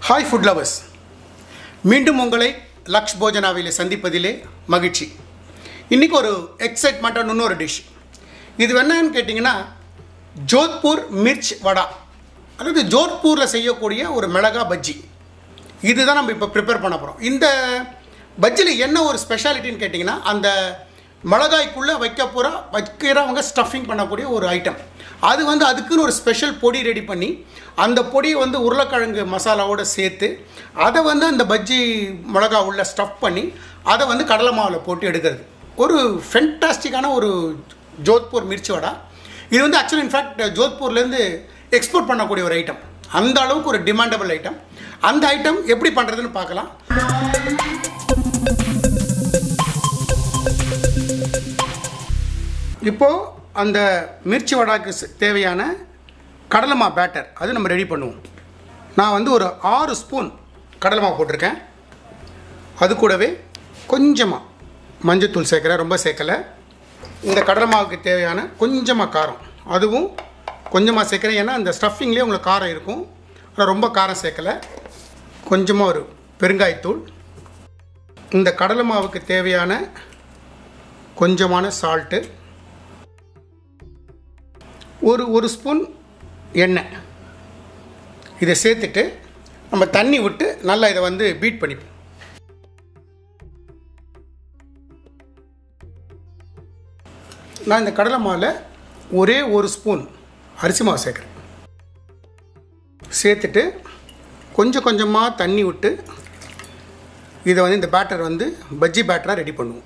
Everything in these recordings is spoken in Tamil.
ஹாய் ஃபுட் லவர்ஸ் மீண்டும் உங்களை லக்ஷ் போஜனாவிலே சந்திப்பதிலே மகிழ்ச்சி இன்றைக்கி ஒரு எக்ஸைட்மெண்ட்டான இன்னொரு டிஷ் இது என்னன்னு கேட்டிங்கன்னா ஜோத்பூர் மிர்ச் வடா அதாவது ஜோத்பூரில் செய்யக்கூடிய ஒரு மிளகா பஜ்ஜி இதுதான் நம்ம இப்போ ப்ரிப்பேர் பண்ண போகிறோம் இந்த பஜ்ஜியில் என்ன ஒரு ஸ்பெஷாலிட்டின்னு கேட்டிங்கன்னா அந்த மிளகாய்க்குள்ளே வைக்க போகிற வைக்கிறவங்க ஸ்டஃபிங் பண்ணக்கூடிய ஒரு ஐட்டம் அது வந்து அதுக்குன்னு ஒரு ஸ்பெஷல் பொடி ரெடி பண்ணி அந்த பொடியை வந்து உருளைக்கிழங்கு மசாலாவோடு சேர்த்து அதை வந்து அந்த பஜ்ஜி மிளகா உள்ள ஸ்டஃப் பண்ணி அதை வந்து கடலை மாவில் போட்டு எடுக்கிறது ஒரு ஃபென்டாஸ்டிக்கான ஒரு ஜோத்பூர் மிர்ச்சி வடா இது வந்து ஆக்சுவலி இன்ஃபேக்ட் ஜோத்பூர்லேருந்து எக்ஸ்போர்ட் பண்ணக்கூடிய ஒரு ஐட்டம் அந்த அளவுக்கு ஒரு டிமாண்டபிள் ஐட்டம் அந்த ஐட்டம் எப்படி பண்ணுறதுன்னு பார்க்கலாம் இப்போது அந்த மிர்ச்சி வடாக்கு ச- தேவையான கடலைமா பேட்டர் அது நம்ம ரெடி பண்ணுவோம் நான் வந்து ஒரு ஆறு ஸ்பூன் கடலைமா போட்டிருக்கேன் அது கூடவே கொஞ்சமாக மஞ்சத்தூள் சேர்க்குறேன் ரொம்ப சேர்க்கலை இந்த கடலை மாவுக்கு தேவையான கொஞ்சமாக காரம் அதுவும் கொஞ்சமாக சேர்க்குறேன் ஏன்னா அந்த ஸ்டஃபிங்லேயே உங்களுக்கு காரம் இருக்கும் ஆனால் ரொம்ப காரம் சேர்க்கலை கொஞ்சமாக ஒரு பெருங்காயத்தூள் இந்த கடலை மாவுக்கு தேவையான கொஞ்சமான சால்ட்டு ஒரு ஒரு ஸ்பூன் எண்ணெய் இதை சேர்த்துட்டு நம்ம தண்ணி விட்டு நல்லா இதை வந்து பீட் பண்ணிப்போம் நான் இந்த கடலை மாவில் ஒரே ஒரு ஸ்பூன் அரிசி மாவு சேர்க்குறேன் சேர்த்துட்டு கொஞ்சம் கொஞ்சமாக தண்ணி விட்டு இதை வந்து இந்த பேட்டர் வந்து பஜ்ஜி பேட்டராக ரெடி பண்ணுவோம்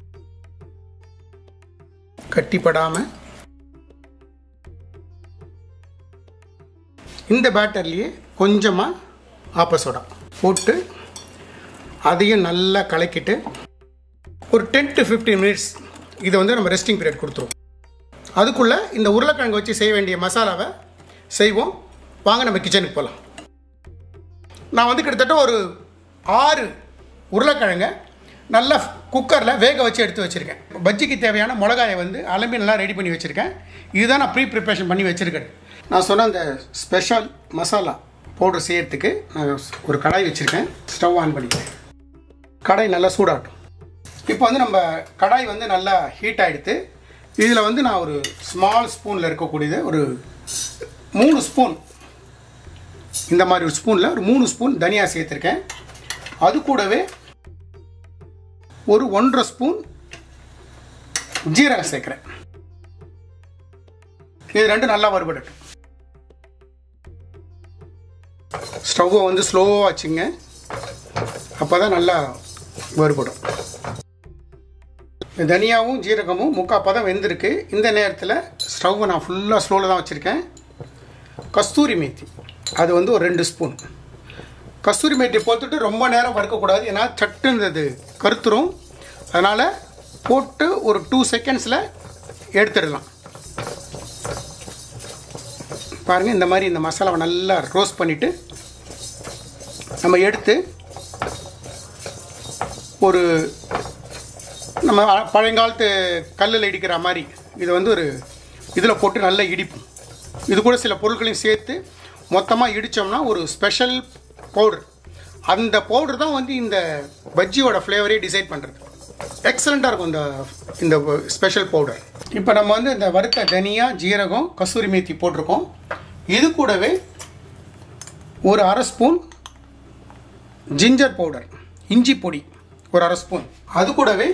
கட்டிப்படாமல் இந்த பேட்டர்லேயே கொஞ்சமாக ஆப்ப சோடா போட்டு அதையும் நல்லா கலக்கிட்டு ஒரு டென் டு ஃபிஃப்டீன் மினிட்ஸ் இதை வந்து நம்ம ரெஸ்டிங் பீரியட் கொடுத்துருவோம் அதுக்குள்ளே இந்த உருளைக்கிழங்கு வச்சு செய்ய வேண்டிய மசாலாவை செய்வோம் வாங்க நம்ம கிச்சனுக்கு போகலாம் நான் வந்து கிட்டத்தட்ட ஒரு ஆறு உருளைக்கிழங்க நல்லா குக்கரில் வேக வச்சு எடுத்து வச்சுருக்கேன் பஜ்ஜிக்கு தேவையான மிளகாயை வந்து அலம்பி நல்லா ரெடி பண்ணி வச்சுருக்கேன் இதுதான் நான் ப்ரீ ப்ரிப்ரேஷன் பண்ணி வச்சுருக்கேன் நான் சொன்ன அந்த ஸ்பெஷல் மசாலா பவுடர் செய்யறதுக்கு நான் ஒரு கடாய் வச்சுருக்கேன் ஸ்டவ் ஆன் பண்ணிக்கிறேன் கடாய் நல்லா சூடாகட்டும் இப்போ வந்து நம்ம கடாய் வந்து நல்லா ஹீட் ஆகிடுத்து இதில் வந்து நான் ஒரு ஸ்மால் ஸ்பூனில் இருக்கக்கூடியது ஒரு மூணு ஸ்பூன் இந்த மாதிரி ஒரு ஸ்பூனில் ஒரு மூணு ஸ்பூன் தனியா சேர்த்துருக்கேன் அது கூடவே ஒரு ஒன்றரை ஸ்பூன் ஜீரகம் சேர்க்குறேன் இது ரெண்டும் நல்லா வறுபடட்டும் ஸ்டவ்வை வந்து ஸ்லோவாக வச்சுங்க அப்போ தான் நல்லா வறுபடும் இந்த தனியாவும் ஜீரகமும் முக்கால் பதம் வெந்திருக்கு இந்த நேரத்தில் ஸ்டவ்வை நான் ஃபுல்லாக ஸ்லோவில் தான் வச்சுருக்கேன் கஸ்தூரி மேத்தி அது வந்து ஒரு ரெண்டு ஸ்பூன் கஸ்தூரி மேத்தி போட்டுட்டு ரொம்ப நேரம் வறுக்கக்கூடாது ஏன்னா சட்டுன்னு அது கருத்துரும் அதனால் போட்டு ஒரு டூ செகண்ட்ஸில் எடுத்துடலாம் பாருங்கள் இந்த மாதிரி இந்த மசாலாவை நல்லா ரோஸ்ட் பண்ணிவிட்டு நம்ம எடுத்து ஒரு நம்ம பழங்காலத்து கல்லில் இடிக்கிற மாதிரி இதை வந்து ஒரு இதில் போட்டு நல்லா இடிப்போம் இது கூட சில பொருட்களையும் சேர்த்து மொத்தமாக இடித்தோம்னா ஒரு ஸ்பெஷல் பவுடர் அந்த பவுடர் தான் வந்து இந்த பஜ்ஜியோட ஃப்ளேவரே டிசைட் பண்ணுறது எக்ஸலண்ட்டாக இருக்கும் இந்த இந்த ஸ்பெஷல் பவுடர் இப்போ நம்ம வந்து இந்த வறுத்த தனியா ஜீரகம் கஸ்தூரி மேத்தி போட்டிருக்கோம் இது கூடவே ஒரு அரை ஸ்பூன் ஜிஞ்சர் பவுடர் இஞ்சி பொடி ஒரு அரை ஸ்பூன் அது கூடவே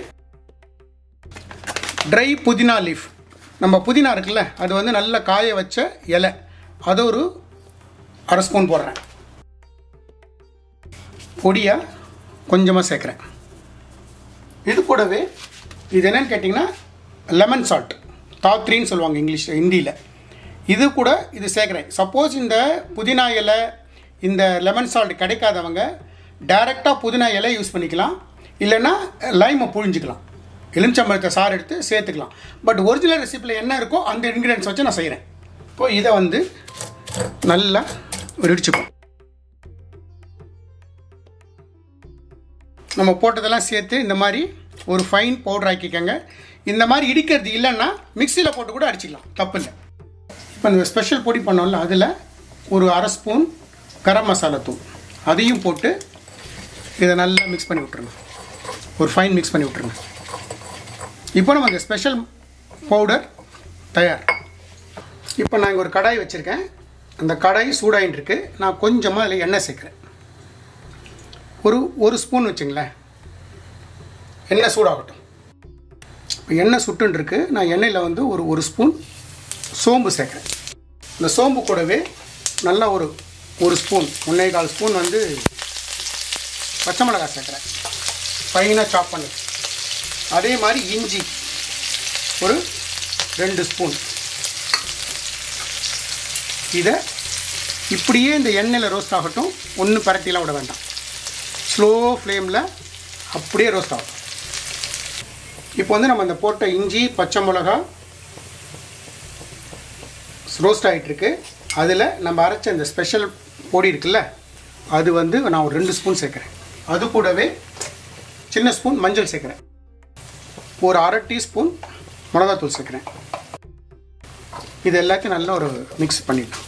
ட்ரை புதினா லீஃப் நம்ம புதினா இருக்குல்ல அது வந்து நல்லா காய வச்ச இலை அது ஒரு அரை ஸ்பூன் போடுறேன் பொடியாக கொஞ்சமாக சேர்க்குறேன் இது கூடவே இது என்னன்னு கேட்டிங்கன்னா லெமன் சால்ட் தாத்ரின்னு சொல்லுவாங்க இங்கிலீஷ் ஹிந்தியில் இது கூட இது சேர்க்குறேன் சப்போஸ் இந்த புதினா இலை இந்த லெமன் சால்ட் கிடைக்காதவங்க டைரெக்டாக புதினா இலை யூஸ் பண்ணிக்கலாம் இல்லைன்னா லைமை புழிஞ்சிக்கலாம் எலுமிச்சம்பழத்தை சாறு எடுத்து சேர்த்துக்கலாம் பட் ஒரிஜினல் ரெசிப்பியில் என்ன இருக்கோ அந்த இன்க்ரீடியன்ஸ் வச்சு நான் செய்கிறேன் இப்போ இதை வந்து நல்லா ஒரு இடிச்சுப்போம் நம்ம போட்டதெல்லாம் சேர்த்து இந்த மாதிரி ஒரு ஃபைன் பவுடர் ஆக்கிக்கோங்க இந்த மாதிரி இடிக்கிறது இல்லைன்னா மிக்சியில் போட்டு கூட அடிச்சிக்கலாம் தப்பு இல்லை இப்போ இந்த ஸ்பெஷல் பொடி பண்ணோம்ல அதில் ஒரு அரை ஸ்பூன் கரம் மசாலா தூள் அதையும் போட்டு இதை நல்லா மிக்ஸ் பண்ணி விட்ருங்க ஒரு ஃபைன் மிக்ஸ் பண்ணி விட்ருங்க இப்போ நம்ம அந்த ஸ்பெஷல் பவுடர் தயார் இப்போ நான் இங்கே ஒரு கடாய் வச்சுருக்கேன் அந்த கடாய் சூடாயின்னு இருக்கு நான் கொஞ்சமாக அதில் எண்ணெய் சேர்க்குறேன் ஒரு ஒரு ஸ்பூன் வச்சுங்களேன் எண்ணெய் சூடாகட்டும் இப்போ எண்ணெய் சுட்டுன்னு இருக்கு நான் எண்ணெயில் வந்து ஒரு ஒரு ஸ்பூன் சோம்பு சேர்க்குறேன் இந்த சோம்பு கூடவே நல்லா ஒரு ஒரு ஸ்பூன் ஒன்றே கால் ஸ்பூன் வந்து பச்சை மிளகாய் சேர்க்குறேன் ஃபைனாக சாப் பண்ணி அதே மாதிரி இஞ்சி ஒரு ரெண்டு ஸ்பூன் இதை இப்படியே இந்த எண்ணெயில் ரோஸ்ட் ஆகட்டும் ஒன்றும் பரட்டிலாம் விட வேண்டாம் ஸ்லோ ஃப்ளேமில் அப்படியே ரோஸ்ட் ஆகட்டும் இப்போ வந்து நம்ம இந்த போட்ட இஞ்சி பச்சை மிளகா ரோஸ்ட் ஆகிட்டுருக்கு அதில் நம்ம அரைச்ச இந்த ஸ்பெஷல் பொடி இருக்குல்ல அது வந்து நான் ஒரு ரெண்டு ஸ்பூன் சேர்க்குறேன் அது கூடவே சின்ன ஸ்பூன் மஞ்சள் சேர்க்குறேன் ஒரு அரை டீஸ்பூன் மிளகாத்தூள் சேர்க்குறேன் இது எல்லாத்தையும் நல்லா ஒரு மிக்ஸ் பண்ணிடலாம்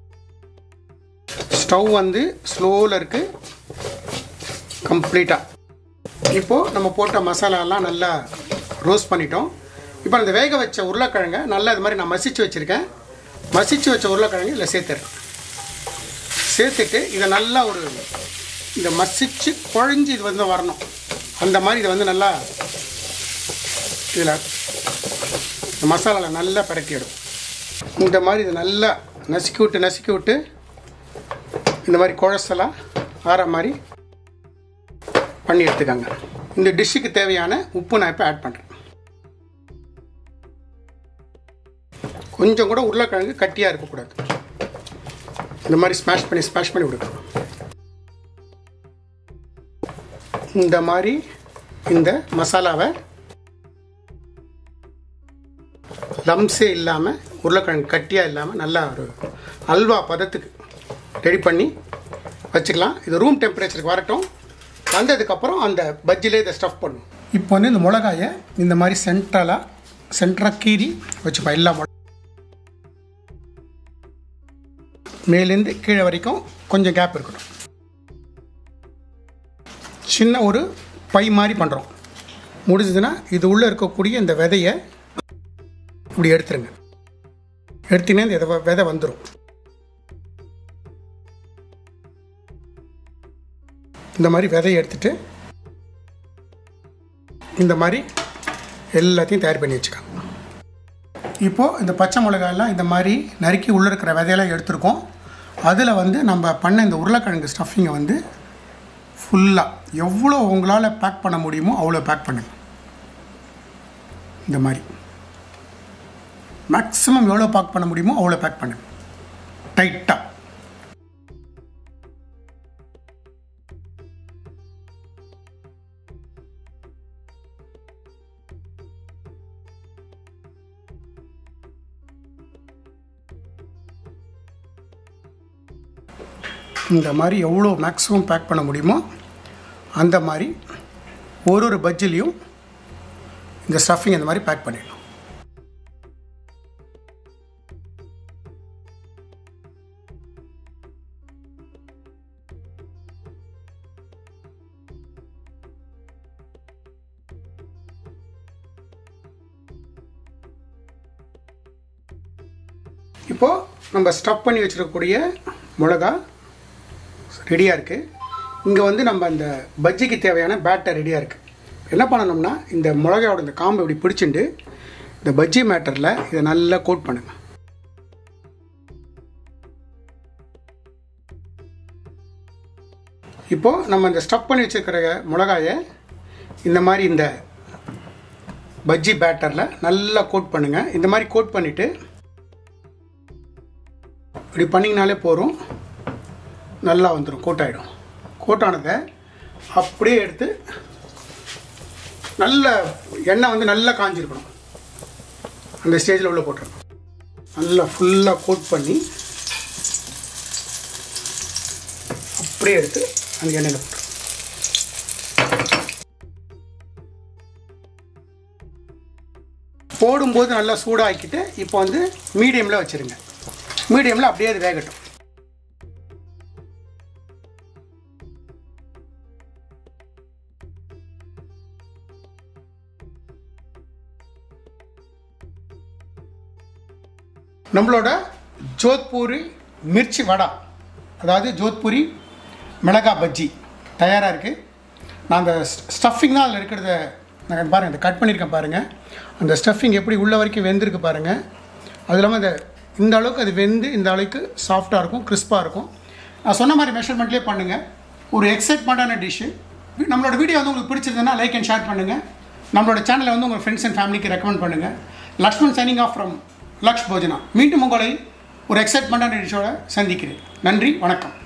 ஸ்டவ் வந்து ஸ்லோவில் இருக்குது கம்ப்ளீட்டாக இப்போது நம்ம போட்ட மசாலாலாம் நல்லா ரோஸ்ட் பண்ணிட்டோம் இப்போ அந்த வேக வச்ச உருளைக்கிழங்கை நல்லா இது மாதிரி நான் மசிச்சு வச்சுருக்கேன் மசிச்சு வச்ச உருளைக்கிழங்கு இதில் சேர்த்துறேன் சேர்த்துட்டு இதை நல்லா ஒரு இந்த மசிச்சு குழஞ்சி இது வந்து வரணும் அந்த மாதிரி இதை வந்து நல்லா இதில் இந்த மசாலாவில் நல்லா பிரட்டிடும் இந்த மாதிரி இதை நல்லா நசுக்கி விட்டு நசுக்கி விட்டு இந்த மாதிரி குழசெல்லாம் ஆற மாதிரி பண்ணி எடுத்துக்கோங்க இந்த டிஷ்ஷுக்கு தேவையான உப்பு நான் இப்போ ஆட் பண்ணுறேன் கொஞ்சம் கூட உருளைக்கிழங்கு கட்டியாக இருக்கக்கூடாது இந்த மாதிரி ஸ்மாஷ் பண்ணி ஸ்மாஷ் பண்ணி விடுங்க இந்த மாதிரி இந்த மசாலாவை லம்ஸே இல்லாமல் உருளைக்கிழங்கு கட்டியாக இல்லாமல் நல்லா ஒரு அல்வா பதத்துக்கு ரெடி பண்ணி வச்சுக்கலாம் இது ரூம் டெம்பரேச்சருக்கு வரட்டும் வந்ததுக்கப்புறம் அந்த பஜ்ஜிலே இதை ஸ்டஃப் பண்ணும் இப்போ வந்து இந்த மிளகாயை இந்த மாதிரி சென்ட்ரலாக சென்ட்ராக கீறி வச்சுப்போம் எல்லா மிளகா மேலேருந்து கீழே வரைக்கும் கொஞ்சம் கேப் இருக்கணும் சின்ன ஒரு பை மாதிரி பண்ணுறோம் முடிஞ்சதுன்னா இது உள்ளே இருக்கக்கூடிய இந்த விதையை இப்படி எடுத்துருங்க எடுத்தீங்கன்னா இந்த விதை- விதை வந்துடும் இந்த மாதிரி விதையை எடுத்துட்டு இந்த மாதிரி எல்லாத்தையும் தயார் பண்ணி வச்சுக்கோங்க இப்போது இந்த பச்சை மிளகாயெல்லாம் இந்த மாதிரி நறுக்கி உள்ளே இருக்கிற விதையெல்லாம் எடுத்திருக்கோம் அதில் வந்து நம்ம பண்ண இந்த உருளைக்கிழங்கு ஸ்டஃபிங்கை வந்து ஃபுல்லாக எவ்வளோ உங்களால் பேக் பண்ண முடியுமோ அவ்வளோ பேக் பண்ணுங்க இந்த மாதிரி மேக்ஸிமம் எவ்வளோ பேக் பண்ண முடியுமோ அவ்வளோ பேக் பண்ணுங்க டைட்டாக இந்த மாதிரி எவ்வளோ மேக்ஸிமம் பேக் பண்ண முடியுமோ அந்த மாதிரி ஒரு ஒரு பஜ்ஜிலையும் இந்த ஸ்டஃபிங் இந்த மாதிரி பேக் பண்ணிடணும் இப்போது நம்ம ஸ்டஃப் பண்ணி வச்சிருக்கக்கூடிய மிளகா ரெடியாக இருக்குது இங்கே வந்து நம்ம அந்த பஜ்ஜிக்கு தேவையான பேட்டர் ரெடியாக இருக்குது என்ன பண்ணணும்னா இந்த மிளகாயோட இந்த காம்பை இப்படி பிடிச்சிட்டு இந்த பஜ்ஜி மேட்டரில் இதை நல்லா கோட் பண்ணுங்க இப்போது நம்ம இந்த ஸ்டஃப் பண்ணி வச்சுருக்கிற மிளகாயை இந்த மாதிரி இந்த பஜ்ஜி பேட்டரில் நல்லா கோட் பண்ணுங்கள் இந்த மாதிரி கோட் பண்ணிவிட்டு இப்படி பண்ணிங்கனாலே போதும் நல்லா வந்துடும் கோட் ஆகிடும் கோட்டானதை அப்படியே எடுத்து நல்ல எண்ணெய் வந்து நல்லா காஞ்சிருக்கணும் அந்த ஸ்டேஜில் உள்ள போட்டுருணும் நல்லா ஃபுல்லாக கோட் பண்ணி அப்படியே எடுத்து அந்த எண்ணெயில் போட்டுருணும் போடும்போது நல்லா சூடாக்கிட்டு இப்போ வந்து மீடியமில் வச்சுருங்க மீடியமில் அப்படியே அது வேகட்டும் நம்மளோட ஜோத்பூரி மிர்ச்சி வடா அதாவது ஜோத்பூரி மிளகா பஜ்ஜி தயாராக இருக்குது நான் அந்த ஸ்டஃபிங் தான் அதில் இருக்கிறத நான் பாருங்கள் இந்த கட் பண்ணியிருக்கேன் பாருங்கள் அந்த ஸ்டஃபிங் எப்படி உள்ள வரைக்கும் வெந்திருக்கு பாருங்கள் அது இல்லாமல் இந்த இந்த அளவுக்கு அது வெந்து இந்த அளவுக்கு சாஃப்டாக இருக்கும் கிறிஸ்பாக இருக்கும் நான் சொன்ன மாதிரி மெஷர்மெண்ட்லேயே பண்ணுங்கள் ஒரு எக்ஸைட்மெண்ட்டான டிஷ்ஷு நம்மளோட வீடியோ வந்து உங்களுக்கு பிடிச்சிருந்ததுன்னா லைக் அண்ட் ஷேர் பண்ணுங்கள் நம்மளோட சேனலை வந்து உங்கள் ஃப்ரெண்ட்ஸ் அண்ட் ஃபேமிலிக்கு ரெக்கமெண்ட் பண்ணுங்கள் Lakshman signing off from Laksh Bhojana மீண்டும் உங்களை ஒரு எக்ஸைட்மெண்ட்டான டிஷ்ஷோட சந்திக்கிறேன் நன்றி வணக்கம்